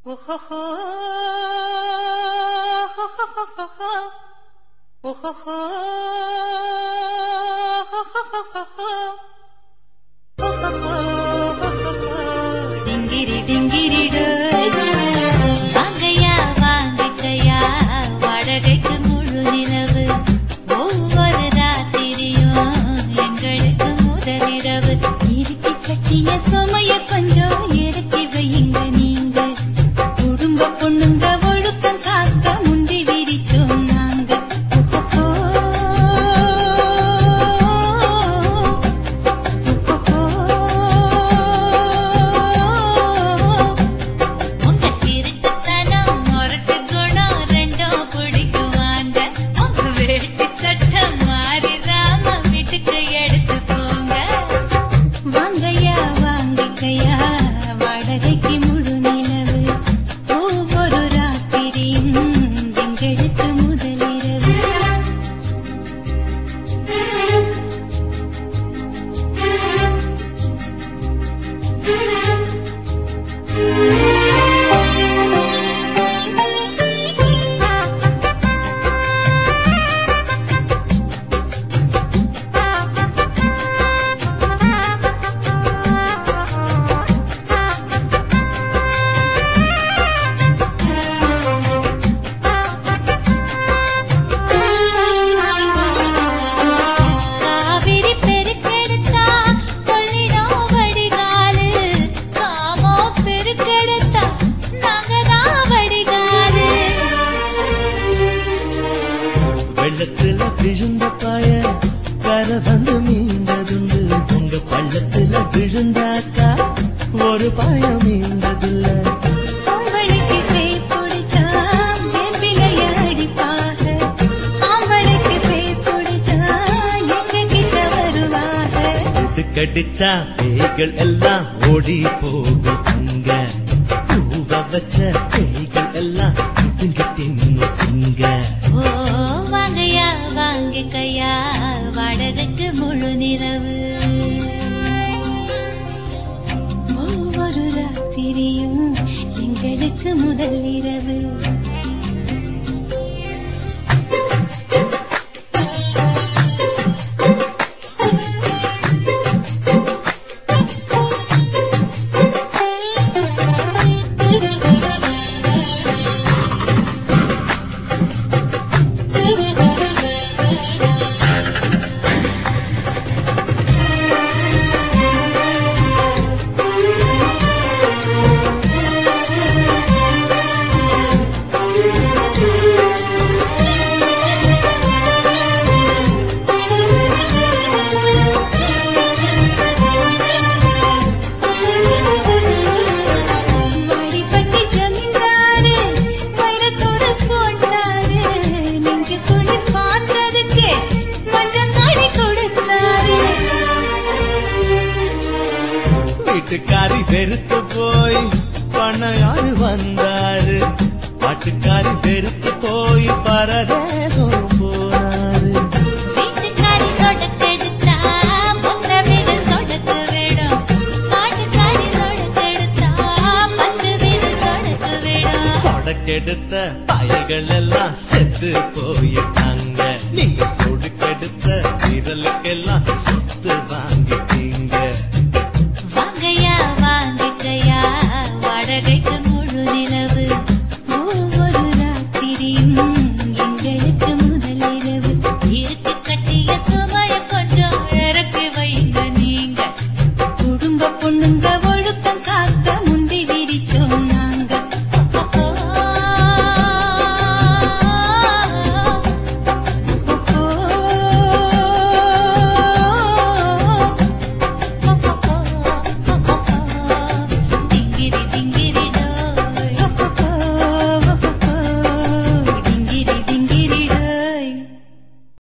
ஓஹோ ஓஹோ டிங்கிரி டிங்கிரிடு வாங்கையா வாங்கிக்கையா வாடகைக்கு முழு நிலவு ஒவ்வொரு ராத்திரியும் எங்களுக்கு முதலிரவு இறுக்கி கட்டிய சுமைய கொஞ்சம் இறக்கி வையுங்க நீங்க குடும்ப பொண்ணுங்க ஒழுக்கம் காக்க முந்தி விரிச்சோம் நாங்க ஓஹோ உங்க திருட்டுத்தனம் முரட்டு குணம் ரெண்டும் பிடிக்குவாங்க உங்க வேட்டி சட்டம் மாறிடாம வீட்டுக்கு எடுத்து போங்க வாங்கையா வாங்கிக்கையா வாடகைக்கு முழு நிலவு ஒவ்வொரு ராத்திரியும் எங்களுக்கு முதலிரவு காவிரி பெருக்கெடுத்தா கொள்ளிடம் வடிகாலு காமோ பெருக்கெடுத்தா நாங்க தான் வடிகாலு வெள்ளத்துல விழுந்த பாய கரை வந்து மீண்டதுண்டு உங்க பள்ளத்துல விழுந்தாக்கா ஒரு பாயம் மீண்டதில்ல ஆம்பளைக்கு பேய் பிடிச்சா என் பிள்ளைய அடிப்பாக ஆம்பளைக்கு பேய் பிடிச்சா எங்க கிட்ட வருவாக கடிச்சா பேய்கள் எல்லாம் ஓடி போகும் அங்க பூவ வச்ச பேய்கள் எல்லாம் இங்க தின்னு இங்க ஓ வாங்கையா வாங்கிக்கையா வாடகைக்கு முழு நிலவு ஒவ்வொரு ராத்திரியும் எங்களுக்கு முதல் இரவு வாடிப்பட்டி ஜமீன்தாரு வைரத்தோடு போட்டாரு நெஞ்சு துளி பார்த்ததுக்கே மஞ்சள் தாடி கொடுத்தாரு வீட்டுக்காரி வெறுத்து போய் பண்ணையாரு வந்தாரு பாட்டுக்காரி வெறுத்து போய் பரதேசம் போனாரு வீட்டுக்காரி சொடக்கெடுத்தா பொங்க வீரல் சொடக்கு விடும் பாட்டுக்காரி சொடக்கெடுத்தா பத்து வீரல் சொடக்கு விடும் சொடக்கெடுத்த பயகள் எல்லாம் செத்து போயிட்டாங்க நீங்க சொடுக்கெடுத்த விரலுக்கெல்லாம் சொத்து வாங்கி